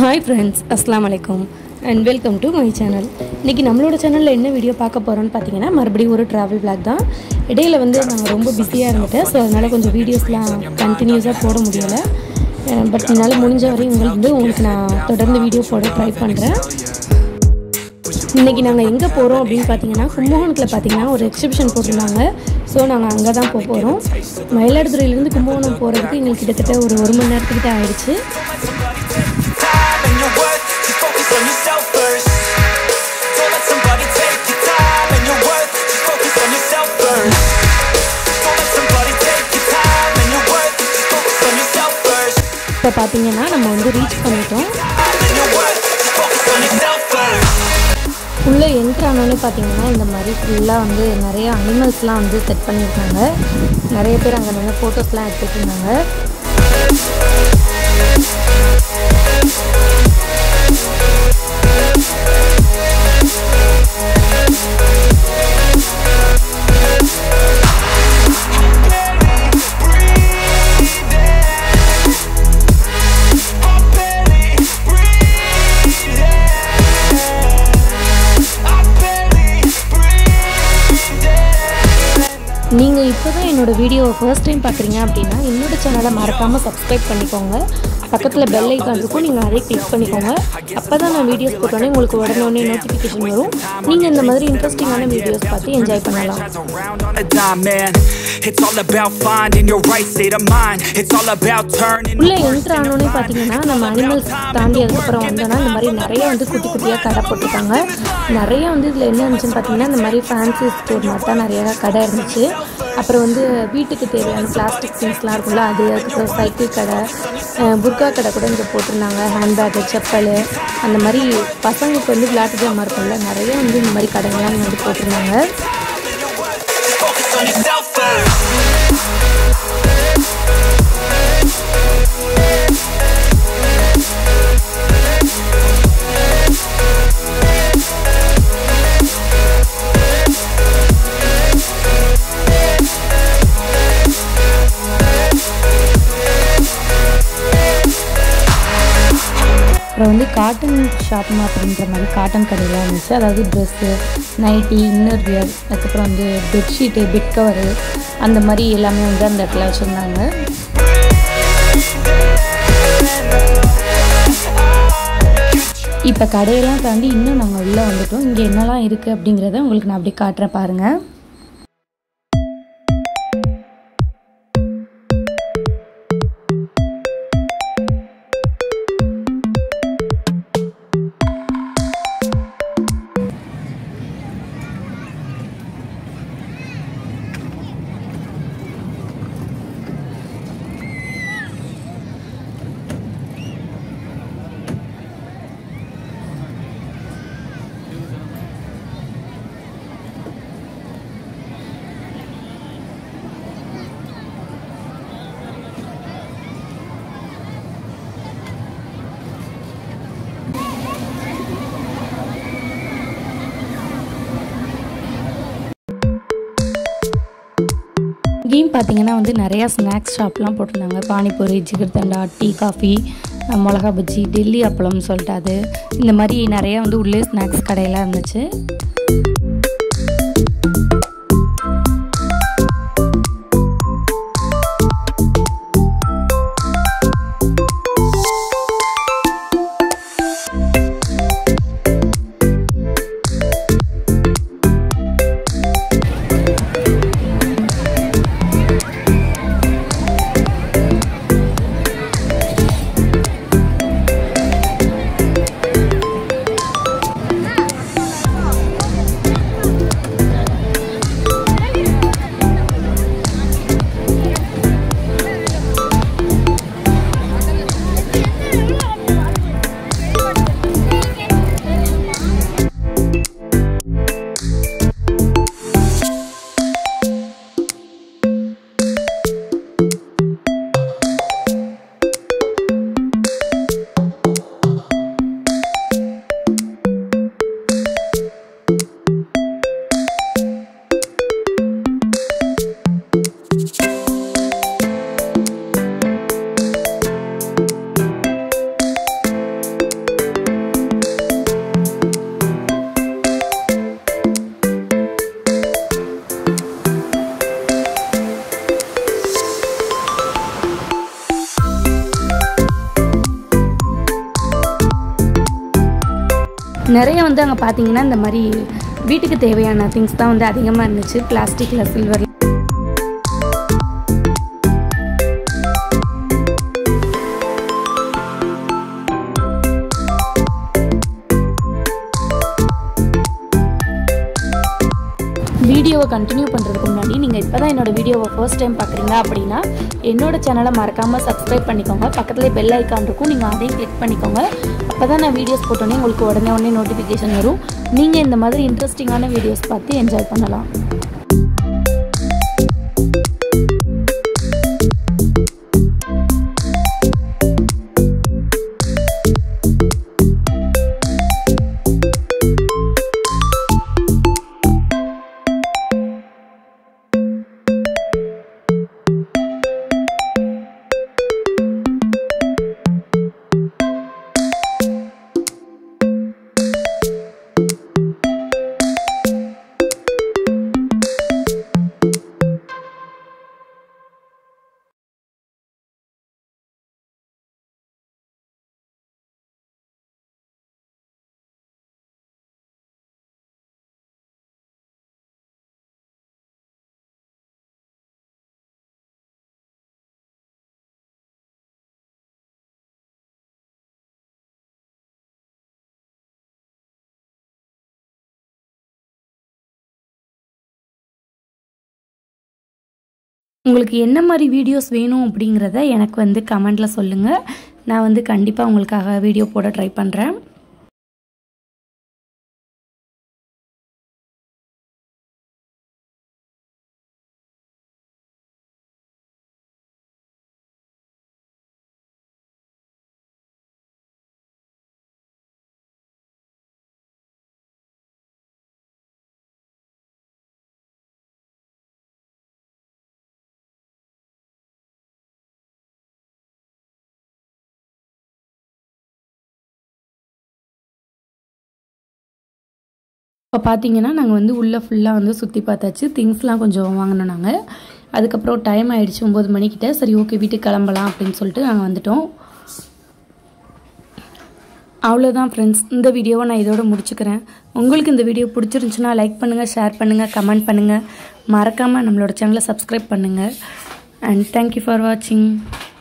Hi friends அஸ்லாம் வலைக்கம் and welcome to my channel இன்றைக்கி நம்மளோட சேனலில் என்ன வீடியோ பார்க்க போகிறோன்னு பார்த்தீங்கன்னா மறுபடியும் ஒரு ட்ராவல் பிளாக் தான் இடையில வந்து நாங்கள் ரொம்ப பிஸியாக இருந்துட்டேன் ஸோ அதனால் கொஞ்சம் வீடியோஸ்லாம் கண்டினியூஸாக போட முடியலை பட் என்னால் முடிஞ்ச வரையும் உங்களுக்கு வந்து உங்களுக்கு நான் தொடர்ந்து வீடியோ போட ட்ரை பண்ணுறேன் இன்றைக்கி நாங்கள் எங்கே போகிறோம் அப்படின்னு பார்த்தீங்கன்னா கும்பகோணத்தில் பார்த்தீங்கன்னா ஒரு எக்ஸிபிஷன் போட்டிருந்தாங்க ஸோ நாங்கள் அங்கே தான் போக போகிறோம் மயிலாடுதுறையிலேருந்து கும்பகோணம் போகிறதுக்கு எங்களுக்கு கிட்டத்தட்ட ஒரு ஒரு மணி நேரத்துக்கிட்ட ஆயிடுச்சு time and your worth. Just focus on yourself first. Don't let somebody take your time and your worth. Just focus on yourself first. Don't let somebody take your time and your worth. Just focus on yourself first. இப்போ பார்த்தீங்கன்னா நம்ம வந்து reach பண்ணிட்டோம் Time and your worth. Just focus on yourself first. உள்ளே enter ஆனோடனே பார்த்தீங்கன்னா இந்த மாதிரி ஃபுல்லாக வந்து நிறைய அனிமல்ஸ்லாம் வந்து செட் பண்ணியிருக்காங்க நிறைய பேர் அங்கே நின்று ஃபோட்டோஸ்லாம் எடுத்துகிட்டு இருந்தாங்க நீங்கள் இப்போ தான் என்னோடய வீடியோவை ஃபர்ஸ்ட் டைம் பார்க்குறீங்க அப்படின்னா என்னோட சேனலை மறக்காமல் சப்ஸ்கிரைப் பண்ணிக்கோங்க பக்கத்தில் பெல் ஐக்கான் இருக்கும் நீங்கள் அதே கிளிக் பண்ணிக்கோங்க அப்போ தான் நான் வீடியோஸ் போட்டோன்னே உங்களுக்கு உடனே உடனே நோட்டிஃபிகேஷன் வரும் நீங்கள் இந்த மாதிரி இன்ட்ரெஸ்டிங்கான வீடியோஸ் பார்த்து என்ஜாய் பண்ணலாம் Around on a dime, man. It's all about finding your right state of mind. It's all about turning. உள்ளே என்ட்ரு ஆனோடனே பார்த்தீங்கன்னா நம்ம அனிமல்ஸ் தாண்டி அதுக்கப்புறம் வந்தோன்னா இந்த மாதிரி நிறைய வந்து குட்டி குட்டியாக கடை போட்டிருக்காங்க நிறைய வந்து இதில் என்ன இருந்துச்சுன்னு பார்த்தீங்கன்னா இந்த மாதிரி ஃபேன்சி ஸ்டோர் மாதிரி தான் நிறைய கடை இருந்துச்சு அப்புறம் வந்து வீட்டுக்கு தேவையான பிளாஸ்டிக் திங்ஸ்லாம் இருக்கும்ல அது அதுக்கப்புறம் சைக்கிள் கடை அஹ் புர்கா கடை கூட இங்கே போட்டிருந்தாங்க ஹேண்ட்பேக்கு செப்பல் அந்த மாதிரி பசங்களுக்கு வந்து விளையாட்டு ஜாமான் இருக்கும்ல நிறைய வந்து இந்த மாதிரி கடைங்கள்லாம் இங்க வந்து போட்டிருந்தாங்க Focus on yourself first. அப்புறம் வந்து காட்டன் ஷாப்னு அப்படின்ற மாதிரி காட்டன் கடையெல்லாம் இருந்துச்சு அதாவது ட்ரெஸ்ஸு நைட்டி இன்னர் வியர் அதுக்கப்புறம் வந்து பெட்ஷீட்டு பெட் கவரு அந்த மாதிரி எல்லாமே வந்து அந்த இடத்துல வச்சுருந்தாங்க இப்போ கடையெல்லாம் தாண்டி இன்னும் நாங்கள் உள்ளே வந்துட்டோம் இங்கே என்னெல்லாம் இருக்குது அப்படிங்கிறத உங்களுக்கு நான் அப்படி காட்டுறேன் பாருங்கள் இங்கேயும் பார்த்தீங்கன்னா வந்து நிறையா ஸ்நாக்ஸ் ஷாப்லாம் போட்டிருந்தாங்க பானிபூரி ஜிகர்தண்டா டீ காஃபி அஹ் மிளகா பஜ்ஜி டெல்லி அப்பளம்னு சொல்லிட்டு அது இந்த மாதிரி நிறையா வந்து உள்ளே ஸ்நாக்ஸ் கடையெல்லாம் இருந்துச்சு நிறைய வந்து அங்கே பார்த்தீங்கன்னா இந்த மாதிரி வீட்டுக்கு தேவையான திங்ஸ் தான் வந்து அதிகமாக இருந்துச்சு பிளாஸ்டிக்கில் சில்வர் வீடியோவை கண்டினியூ பண்ணுறதுக்கு முன்னாடி நீங்கள் இப்போ தான் என்னோட வீடியோவை ஃபர்ஸ்ட் டைம் பார்க்குறீங்க அப்படின்னா என்னோட சேனலை மறக்காமல் சப்ஸ்கிரைப் பண்ணிக்கோங்க பக்கத்துலேயே பெல் ஐக்கான் இருக்கும் நீங்கள் அதையும் கிளிக் பண்ணிக்கோங்க அப்போ தான் நான் வீடியோஸ் போட்டோன்னே உங்களுக்கு உடனே உடனே நோட்டிஃபிகேஷன் வரும் நீங்கள் இந்த மாதிரி இன்ட்ரெஸ்டிங்கான வீடியோஸ் பார்த்து என்ஜாய் பண்ணலாம் உங்களுக்கு என்ன மாதிரி வீடியோஸ் வேணும் அப்படிங்கிறத எனக்கு வந்து கமெண்டில் சொல்லுங்கள் நான் வந்து கண்டிப்பாக உங்களுக்காக வீடியோ போட ட்ரை பண்ணுறேன் இப்போ பார்த்தீங்கன்னா நாங்கள் வந்து உள்ளே ஃபுல்லாக வந்து சுற்றி பார்த்தாச்சு திங்ஸ்லாம் கொஞ்சம் வாங்கினோம் நாங்கள் அதுக்கப்புறம் டைம் ஆயிடுச்சு ஒம்பது மணிக்கிட்ட சரி ஓகே வீட்டுக்கு கிளம்பலாம் அப்படின்னு சொல்லிட்டு நாங்கள் வந்துட்டோம் அவ்வளோதான் ஃப்ரெண்ட்ஸ் இந்த வீடியோவை நான் இதோட முடிச்சுக்கிறேன் உங்களுக்கு இந்த வீடியோ பிடிச்சிருந்துச்சுன்னா லைக் பண்ணுங்கள் ஷேர் பண்ணுங்கள் கமெண்ட் பண்ணுங்கள் மறக்காமல் நம்மளோட சேனலை சப்ஸ்கிரைப் பண்ணுங்கள் அண்ட் தேங்க்யூ ஃபார் வாட்சிங்